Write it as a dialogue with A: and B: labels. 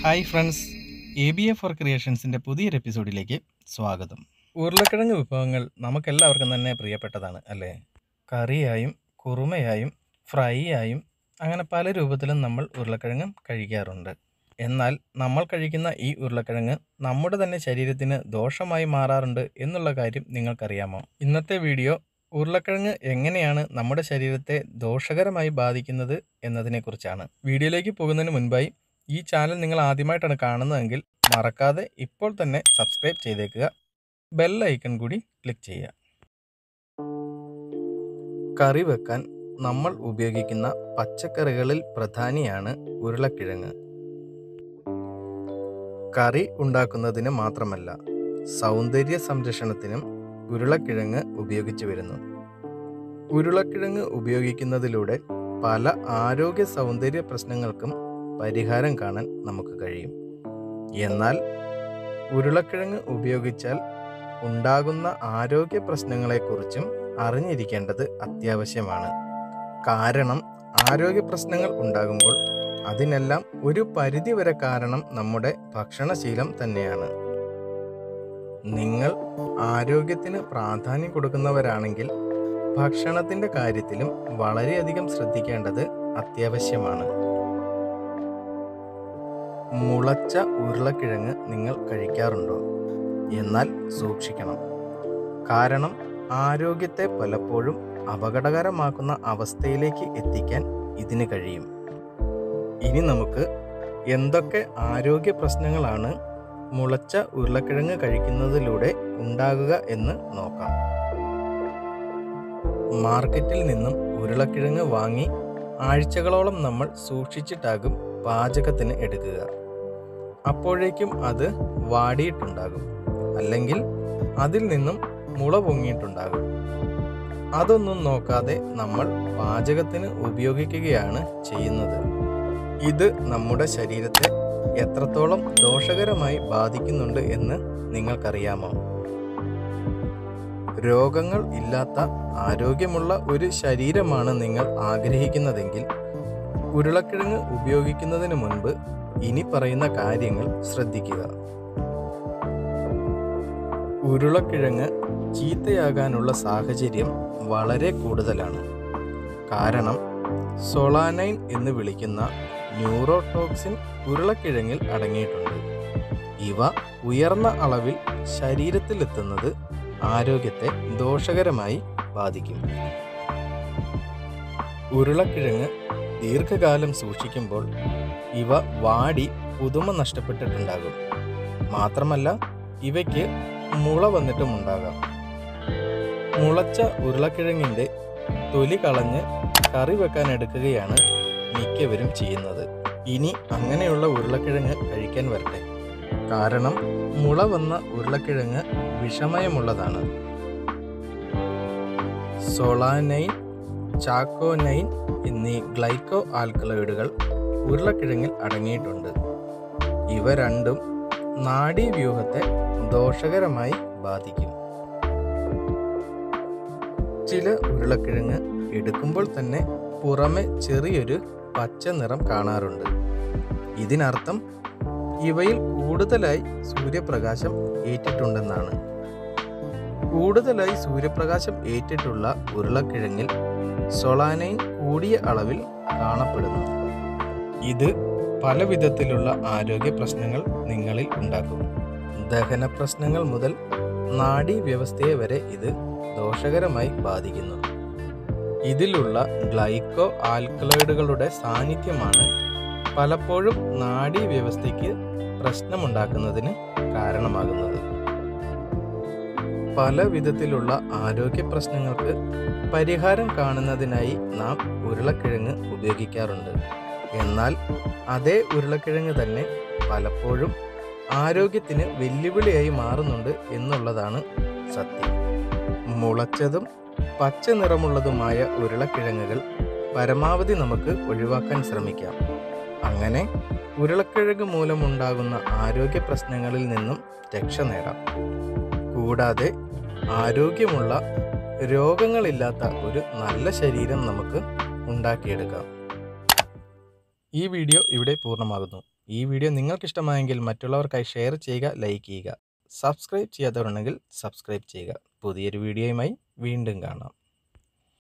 A: hi friends A B A four ക്രിയേഷൻസിൻ്റെ പുതിയൊരു എപ്പിസോഡിലേക്ക് സ്വാഗതം ഉരുളക്കിഴങ്ങ് വിഭവങ്ങൾ നമുക്കെല്ലാവർക്കും തന്നെ പ്രിയപ്പെട്ടതാണ് അല്ലേ കറിയായും കുറുമയായും ഫ്രൈ ആയും അങ്ങനെ പല രൂപത്തിലും നമ്മൾ ഉരുളക്കിഴങ്ങ് കഴിക്കാറുണ്ട് എന്നാൽ നമ്മൾ കഴിക്കുന്ന ഈ ഉരുളക്കിഴങ്ങ് നമ്മുടെ തന്നെ ശരീരത്തിന് ദോഷമായി മാറാറുണ്ട് എന്നുള്ള കാര്യം നിങ്ങൾക്കറിയാമോ ഇന്നത്തെ വീഡിയോ ഉരുളക്കിഴങ്ങ് എങ്ങനെയാണ് നമ്മുടെ ശരീരത്തെ ദോഷകരമായി ബാധിക്കുന്നത് എന്നതിനെക്കുറിച്ചാണ് വീഡിയോയിലേക്ക് പോകുന്നതിന് മുൻപായി ഈ ചാനൽ നിങ്ങൾ ആദ്യമായിട്ടാണ് കാണുന്നതെങ്കിൽ മറക്കാതെ ഇപ്പോൾ തന്നെ സബ്സ്ക്രൈബ് ചെയ്തേക്കുക ബെൽ ഐക്കൺ കൂടി ക്ലിക്ക് ചെയ്യുക കറി വെക്കാൻ നമ്മൾ ഉപയോഗിക്കുന്ന പച്ചക്കറികളിൽ പ്രധാനിയാണ് ഉരുളക്കിഴങ്ങ് കറി ഉണ്ടാക്കുന്നതിന് മാത്രമല്ല സൗന്ദര്യ സംരക്ഷണത്തിനും ഉരുളക്കിഴങ്ങ് ഉപയോഗിച്ചു വരുന്നു ഉരുളക്കിഴങ്ങ് ഉപയോഗിക്കുന്നതിലൂടെ പല ആരോഗ്യ സൗന്ദര്യ പ്രശ്നങ്ങൾക്കും പരിഹാരം കാണാൻ നമുക്ക് കഴിയും എന്നാൽ ഉരുളക്കിഴങ്ങ് ഉപയോഗിച്ചാൽ ഉണ്ടാകുന്ന ആരോഗ്യ പ്രശ്നങ്ങളെക്കുറിച്ചും അറിഞ്ഞിരിക്കേണ്ടത് അത്യാവശ്യമാണ് കാരണം ആരോഗ്യ പ്രശ്നങ്ങൾ ഉണ്ടാകുമ്പോൾ അതിനെല്ലാം ഒരു പരിധിവരെ കാരണം നമ്മുടെ ഭക്ഷണശീലം തന്നെയാണ് നിങ്ങൾ ആരോഗ്യത്തിന് പ്രാധാന്യം കൊടുക്കുന്നവരാണെങ്കിൽ ഭക്ഷണത്തിൻ്റെ കാര്യത്തിലും വളരെയധികം ശ്രദ്ധിക്കേണ്ടത് അത്യാവശ്യമാണ് മുളച്ച ഉരുളക്കിഴങ്ങ് നിങ്ങൾ കഴിക്കാറുണ്ടോ എന്നാൽ സൂക്ഷിക്കണം കാരണം ആരോഗ്യത്തെ പലപ്പോഴും അപകടകരമാക്കുന്ന അവസ്ഥയിലേക്ക് എത്തിക്കാൻ ഇതിന് കഴിയും ഇനി നമുക്ക് എന്തൊക്കെ ആരോഗ്യ പ്രശ്നങ്ങളാണ് മുളച്ച ഉരുളക്കിഴങ്ങ് കഴിക്കുന്നതിലൂടെ ഉണ്ടാകുക എന്ന് നോക്കാം മാർക്കറ്റിൽ നിന്നും ഉരുളക്കിഴങ്ങ് വാങ്ങി ആഴ്ചകളോളം നമ്മൾ സൂക്ഷിച്ചിട്ടാകും പാചകത്തിന് എടുക്കുക അപ്പോഴേക്കും അത് വാടിയിട്ടുണ്ടാകും അല്ലെങ്കിൽ അതിൽ നിന്നും മുള പൊങ്ങിയിട്ടുണ്ടാകും അതൊന്നും നോക്കാതെ നമ്മൾ പാചകത്തിന് ഉപയോഗിക്കുകയാണ് ചെയ്യുന്നത് ഇത് നമ്മുടെ ശരീരത്തെ എത്രത്തോളം ദോഷകരമായി ബാധിക്കുന്നുണ്ട് എന്ന് നിങ്ങൾക്കറിയാമോ രോഗങ്ങൾ ഇല്ലാത്ത ആരോഗ്യമുള്ള ഒരു ശരീരമാണ് നിങ്ങൾ ആഗ്രഹിക്കുന്നതെങ്കിൽ ഉരുളക്കിഴങ്ങ് ഉപയോഗിക്കുന്നതിന് മുൻപ് ഇനി പറയുന്ന കാര്യങ്ങൾ ശ്രദ്ധിക്കുക ഉരുളക്കിഴങ്ങ് ചീത്തയാകാനുള്ള സാഹചര്യം വളരെ കൂടുതലാണ് കാരണം സൊളാനൈൻ എന്ന് വിളിക്കുന്ന ന്യൂറോടോക്സിൻ ഉരുളക്കിഴങ്ങിൽ അടങ്ങിയിട്ടുണ്ട് ഇവ ഉയർന്ന അളവിൽ ശരീരത്തിലെത്തുന്നത് ആരോഗ്യത്തെ ദോഷകരമായി ബാധിക്കും ഉരുളക്കിഴങ്ങ് ദീർഘകാലം സൂക്ഷിക്കുമ്പോൾ ഇവ വാടി പുതുമ നഷ്ടപ്പെട്ടിട്ടുണ്ടാകും മാത്രമല്ല ഇവയ്ക്ക് മുള വന്നിട്ടുമുണ്ടാകാം മുളച്ച ഉരുളക്കിഴങ്ങിൻ്റെ തൊലി കളഞ്ഞ് കറി വെക്കാൻ എടുക്കുകയാണ് മിക്കവരും ചെയ്യുന്നത് ഇനി അങ്ങനെയുള്ള ഉരുളക്കിഴങ്ങ് കഴിക്കാൻ വരട്ടെ കാരണം മുള വന്ന ഉരുളക്കിഴങ്ങ് വിഷമയമുള്ളതാണ് സൊളാനൈൻ ചാക്കോനൈൻ എന്നീ ഗ്ലൈക്കോ ആൽക്കലോയിഡുകൾ ഉരുളക്കിഴങ്ങിൽ അടങ്ങിയിട്ടുണ്ട് ഇവ രണ്ടും നാഡീവ്യൂഹത്തെ ദോഷകരമായി ബാധിക്കും ചില ഉരുളക്കിഴങ്ങ് എടുക്കുമ്പോൾ തന്നെ പുറമെ ചെറിയൊരു പച്ച നിറം കാണാറുണ്ട് ഇതിനർത്ഥം ഇവയിൽ കൂടുതലായി സൂര്യപ്രകാശം ഏറ്റിട്ടുണ്ടെന്നാണ് കൂടുതലായി സൂര്യപ്രകാശം ഏറ്റിട്ടുള്ള ഉരുളക്കിഴങ്ങിൽ സൊളാനൈൻ കൂടിയ അളവിൽ കാണപ്പെടുന്നു ഇത് പല വിധത്തിലുള്ള ആരോഗ്യ പ്രശ്നങ്ങൾ നിങ്ങളിൽ ഉണ്ടാക്കും ദഹന പ്രശ്നങ്ങൾ മുതൽ നാഡീ വ്യവസ്ഥയെ വരെ ഇത് ദോഷകരമായി ബാധിക്കുന്നു ഇതിലുള്ള ഗ്ലൈക്കോ ആൽക്കലോയിഡുകളുടെ സാന്നിധ്യമാണ് പലപ്പോഴും നാഡീ വ്യവസ്ഥയ്ക്ക് പ്രശ്നമുണ്ടാക്കുന്നതിന് കാരണമാകുന്നത് പല വിധത്തിലുള്ള ആരോഗ്യ പ്രശ്നങ്ങൾക്ക് പരിഹാരം കാണുന്നതിനായി നാം ഉരുളക്കിഴങ്ങ് ഉപയോഗിക്കാറുണ്ട് എന്നാൽ അതേ ഉരുളക്കിഴങ്ങ് തന്നെ പലപ്പോഴും ആരോഗ്യത്തിന് വെല്ലുവിളിയായി മാറുന്നുണ്ട് എന്നുള്ളതാണ് സത്യം മുളച്ചതും പച്ച നിറമുള്ളതുമായ ഉരുളക്കിഴങ്ങുകൾ പരമാവധി നമുക്ക് ഒഴിവാക്കാൻ ശ്രമിക്കാം അങ്ങനെ ഉരുളക്കിഴങ്ങ് മൂലമുണ്ടാകുന്ന ആരോഗ്യ പ്രശ്നങ്ങളിൽ നിന്നും രക്ഷ നേടാം കൂടാതെ ആരോഗ്യമുള്ള രോഗങ്ങളില്ലാത്ത ഒരു നല്ല ശരീരം നമുക്ക് ഉണ്ടാക്കിയെടുക്കാം ഈ വീഡിയോ ഇവിടെ പൂർണ്ണമാകുന്നു ഈ വീഡിയോ നിങ്ങൾക്കിഷ്ടമായെങ്കിൽ മറ്റുള്ളവർക്കായി ഷെയർ ചെയ്യുക ലൈക്ക് ചെയ്യുക സബ്സ്ക്രൈബ് ചെയ്യാത്തവരുണ്ടെങ്കിൽ സബ്സ്ക്രൈബ് ചെയ്യുക പുതിയൊരു വീഡിയോയുമായി വീണ്ടും കാണാം